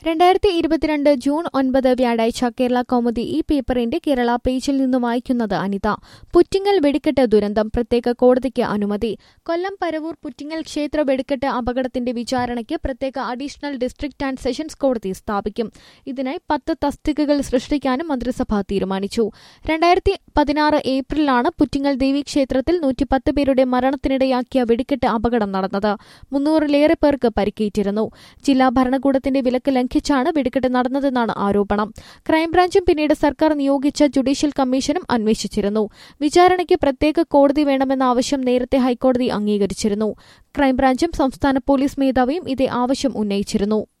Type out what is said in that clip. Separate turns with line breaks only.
രണ്ടായിരത്തി ഇരുപത്തിരണ്ട് ജൂൺ ഒൻപത് വ്യാഴാഴ്ച കേരള കൗമുദി ഈ പേപ്പറിന്റെ കേരള പേജിൽ നിന്ന് വായിക്കുന്നത് അനിത പുറ്റിങ്ങൽ വെടിക്കെട്ട് ദുരന്തം പ്രത്യേക കോടതിക്ക് അനുമതി കൊല്ലം പരവൂർ പുറ്റിങ്ങൽ ക്ഷേത്ര വെടിക്കെട്ട് അപകടത്തിന്റെ വിചാരണയ്ക്ക് പ്രത്യേക അഡീഷണൽ ഡിസ്ട്രിക്ട് ആൻഡ് സെഷൻസ് കോടതി സ്ഥാപിക്കും ഇതിനായി പത്ത് തസ്തികകൾ സൃഷ്ടിക്കാനും മന്ത്രിസഭ തീരുമാനിച്ചു രണ്ടായിരത്തി പതിനാറ് ഏപ്രിലാണ് പുറ്റിങ്ങൽ ദേവീക്ഷേത്രത്തിൽ നൂറ്റിപ്പത്ത് പേരുടെ മരണത്തിനിടയാക്കിയ വെടിക്കെട്ട് അപകടം നടന്നത് മുന്നൂറിലേറെ പേർക്ക് പരിക്കേറ്റിരുന്നു ജില്ലാ ഭരണകൂടത്തിന്റെ വിലക്ക് ലംഘിച്ചാണ് വെടിക്കെട്ട് നടന്നതെന്നാണ് ആരോപണം ക്രൈംബ്രാഞ്ചും പിന്നീട് സർക്കാർ നിയോഗിച്ച ജുഡീഷ്യൽ കമ്മീഷനും അന്വേഷിച്ചിരുന്നു വിചാരണയ്ക്ക് പ്രത്യേക കോടതി വേണമെന്ന ആവശ്യം നേരത്തെ ഹൈക്കോടതി അംഗീകരിച്ചിരുന്നു ക്രൈംബ്രാഞ്ചും സംസ്ഥാന പോലീസ് മേധാവിയും ഇതേ ആവശ്യം ഉന്നയിച്ചിരുന്നു